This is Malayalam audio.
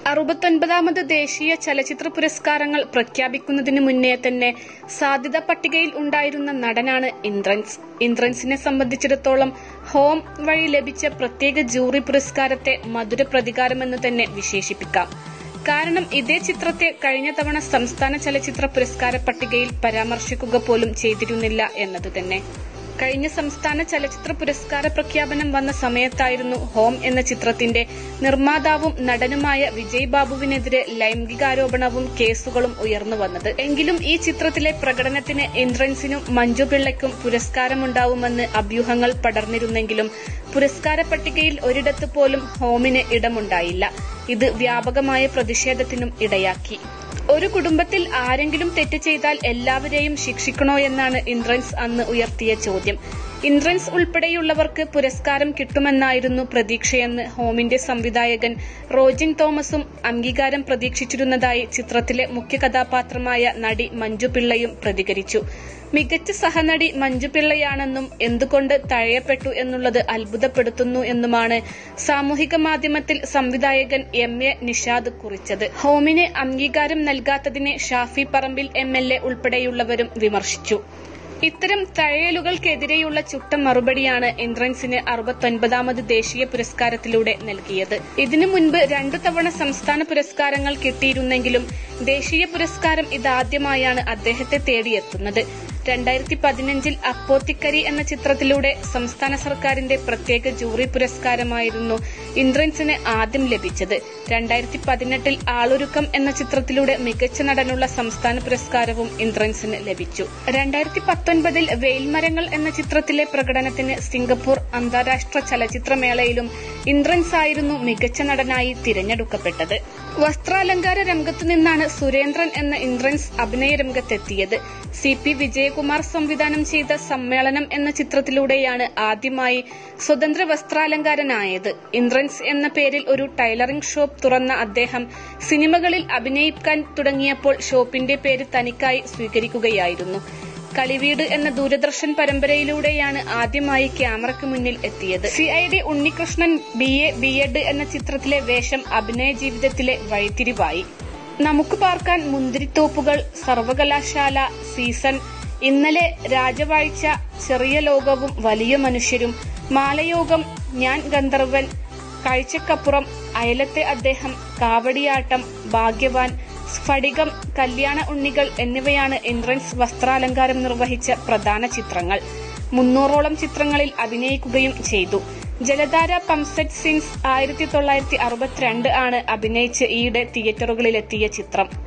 അറുപത്തൊൻപതാമത് ദേശീയ ചലച്ചിത്ര പുരസ്കാരങ്ങൾ പ്രഖ്യാപിക്കുന്നതിന് മുന്നേ തന്നെ സാധ്യതാ പട്ടികയിൽ ഉണ്ടായിരുന്ന നടനാണ് ഇന്ദ്രൻസ് ഇന്ദ്രൻസിനെ സംബന്ധിച്ചിടത്തോളം ഹോം വഴി ലഭിച്ച പ്രത്യേക ജൂറി പുരസ്കാരത്തെ മധുര പ്രതികാരമെന്ന് തന്നെ വിശേഷിപ്പിക്കാം കാരണം ഇതേ ചിത്രത്തെ കഴിഞ്ഞ തവണ സംസ്ഥാന ചലച്ചിത്ര പുരസ്കാര പട്ടികയിൽ പരാമർശിക്കുക പോലും ചെയ്തിരുന്നില്ല എന്നത് തന്നെ കഴിഞ്ഞ സംസ്ഥാന ചലച്ചിത്ര പുരസ്കാര പ്രഖ്യാപനം വന്ന സമയത്തായിരുന്നു ഹോം എന്ന ചിത്രത്തിന്റെ നിർമ്മാതാവും നടനുമായ വിജയ് ബാബുവിനെതിരെ ലൈംഗികാരോപണവും കേസുകളും ഉയർന്നു വന്നത് എങ്കിലും ഈ ചിത്രത്തിലെ പ്രകടനത്തിന് ഇന്ദ്രൻസിനും മഞ്ജു പിള്ളയ്ക്കും പുരസ്കാരമുണ്ടാവുമെന്ന് അഭ്യൂഹങ്ങൾ പടർന്നിരുന്നെങ്കിലും പുരസ്കാര പട്ടികയിൽ ഒരിടത്ത് പോലും ഹോമിന് ഇടമുണ്ടായില്ല ഇത് വ്യാപകമായ പ്രതിഷേധത്തിനും ഇടയാക്കി ഒരു കുടുംബത്തിൽ ആരെങ്കിലും തെറ്റ് ചെയ്താൽ എല്ലാവരെയും ശിക്ഷിക്കണോ എന്നാണ് ഇന്ദ്രൻസ് അന്ന് ഉയർത്തിയ ചോദ്യം ഇന്ദ്രൻസ് ഉൾപ്പെടെയുള്ളവർക്ക് പുരസ്കാരം കിട്ടുമെന്നായിരുന്നു പ്രതീക്ഷയെന്ന് ഹോമിന്റെ സംവിധായകൻ റോജിൻ തോമസും അംഗീകാരം പ്രതീക്ഷിച്ചിരുന്നതായി ചിത്രത്തിലെ മുഖ്യ കഥാപാത്രമായ നടി മഞ്ജു പിള്ളയും പ്രതികരിച്ചു മികച്ച സഹനടി മഞ്ജു പിള്ളയാണെന്നും എന്തുകൊണ്ട് തഴയപ്പെട്ടു എന്നുള്ളത് അത്ഭുതപ്പെടുത്തുന്നു എന്നുമാണ് സാമൂഹിക മാധ്യമത്തിൽ സംവിധായകൻ എം എ നിഷാദ് കുറിച്ചത് ഹോമിന് അംഗീകാരം നൽകാത്തതിനെ Shafi Parambil M L A ഉൾപ്പെടെയുള്ളവരും വിമർശിച്ചു ഇത്തരം തഴയലുകൾക്കെതിരെയുള്ള ചുട്ട മറുപടിയാണ് ഇന്ദ്രൻസിന് അറുപത്തൊൻപതാമത് ദേശീയ പുരസ്കാരത്തിലൂടെ നൽകിയത് ഇതിനു മുൻപ് രണ്ടു തവണ സംസ്ഥാന പുരസ്കാരങ്ങൾ കിട്ടിയിരുന്നെങ്കിലും ദേശീയ പുരസ്കാരം ഇതാദ്യമായാണ് അദ്ദേഹത്തെ തേടിയെത്തുന്നത് രണ്ടായിരത്തി പതിനഞ്ചിൽ അപ്പോത്തിക്കരി എന്ന ചിത്രത്തിലൂടെ സംസ്ഥാന സർക്കാരിന്റെ പ്രത്യേക ജൂറി പുരസ്കാരമായിരുന്നു ഇന്ദ്രൻസിന് ആദ്യം ലഭിച്ചത് രണ്ടായിരത്തി പതിനെട്ടിൽ ആളൊരുക്കം എന്ന ചിത്രത്തിലൂടെ മികച്ച നടനുള്ള സംസ്ഥാന പുരസ്കാരവും ഇന്ദ്രൻസിന് ലഭിച്ചു രണ്ടായിരത്തി പത്തൊൻപതിൽ വെയിൽമരങ്ങൾ എന്ന ചിത്രത്തിലെ പ്രകടനത്തിന് സിംഗപ്പൂർ അന്താരാഷ്ട്ര ചലച്ചിത്രമേളയിലും ഇന്ദ്രൻസ് ആയിരുന്നു മികച്ച നടനായി തിരഞ്ഞെടുക്കപ്പെട്ടത് വസ്ത്രാലങ്കാര രംഗത്തു നിന്നാണ് സുരേന്ദ്രൻ എന്ന ഇന്ദ്രൻസ് അഭിനയ രംഗത്തെത്തിയത് സി പി വിജയകുമാർ സംവിധാനം ചെയ്ത സമ്മേളനം എന്ന ചിത്രത്തിലൂടെയാണ് ആദ്യമായി സ്വതന്ത്ര വസ്ത്രാലങ്കാരനായത് ഇന്ദ്രൻസ് എന്ന പേരിൽ ഒരു ടൈലറിംഗ് ഷോപ്പ് തുറന്ന അദ്ദേഹം സിനിമകളിൽ അഭിനയിക്കാൻ തുടങ്ങിയപ്പോൾ ഷോപ്പിന്റെ പേര് തനിക്കായി സ്വീകരിക്കുകയായിരുന്നു കളിവീട് എന്ന ദൂരദർശൻ പരമ്പരയിലൂടെയാണ് ആദ്യമായി ക്യാമറയ്ക്ക് മുന്നിൽ എത്തിയത് C I D Unnikrishnan B A B Ed എന്ന ചിത്രത്തിലെ വേഷം അഭിനയ ജീവിതത്തിലെ വഴിത്തിരിവായി നമുക്ക് പാർക്കാൻ മുന്തിരിത്തോപ്പുകൾ സർവകലാശാല സീസൺ ഇന്നലെ രാജവാഴ്ച ചെറിയ ലോകവും വലിയ മനുഷ്യരും മാലയോഗം ഞാൻ ഗന്ധർവൻ കാഴ്ചക്കപ്പുറം അയലത്തെ അദ്ദേഹം കാവടിയാട്ടം ഭാഗ്യവാൻ സ്ഫടികം കല്യാണ ഉണ്ണികൾ എന്നിവയാണ് ഇന്ദ്രൻസ് വസ്ത്രാലങ്കാരം നിർവഹിച്ച പ്രധാന ചിത്രങ്ങൾ മുന്നൂറോളം ചിത്രങ്ങളിൽ അഭിനയിക്കുകയും ചെയ്തു ജലധാര പംസെറ്റ് സിൻസ് ആയിരത്തി തൊള്ളായിരത്തി അറുപത്തിരണ്ട് ആണ് അഭിനയിച്ച് ഈയിടെ തിയേറ്ററുകളിലെത്തിയ ചിത്രം